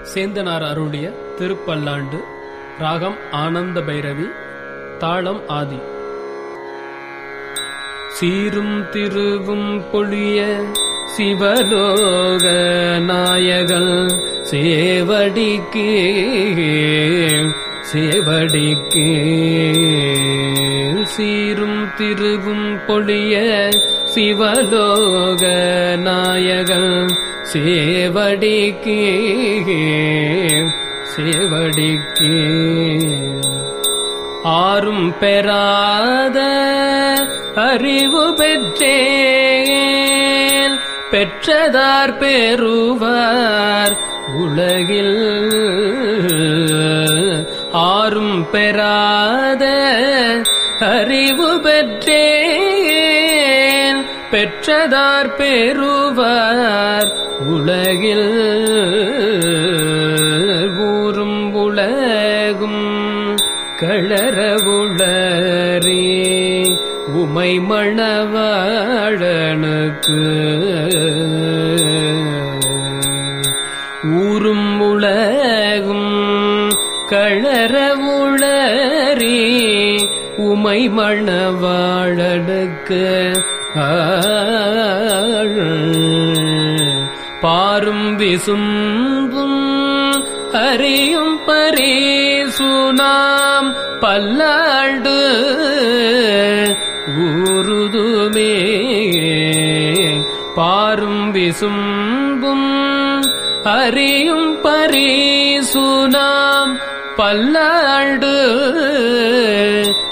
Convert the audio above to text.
சேந்தனார் அருளிய திருப்பல்லாண்டு ராகம் ஆனந்த பைரவி தாளம் ஆதி சீரும் திருவும் பொழிய சிவலோக நாயகன் சேவடிக்கு சேவடிக்கு சீரும் திருவும் பொழிய சிவலோக நாயகன் சேவடிக்கு சேவடிக்கு ஆறும் பெறாத அறிவு பெற்றேன் பெற்றதார் பெறுவார் உலகில் ஆறும் பெறாத அறிவு பெற்றேன் பெற்றதார் பெறுவார் உலகில் ஊரும் உலகும் களரவுளரே உமை மணவாழனுக்கு ஊரும் உலகும் களரவுளரே உமை மணவாழனுக்கு பாரும் விசும்பும் அறியும் பரீசுனாம் பல்லாண்டு ஊருதுமே பாரும் விசும்பும் அறியும் பரீசுனாம் பல்லாண்டு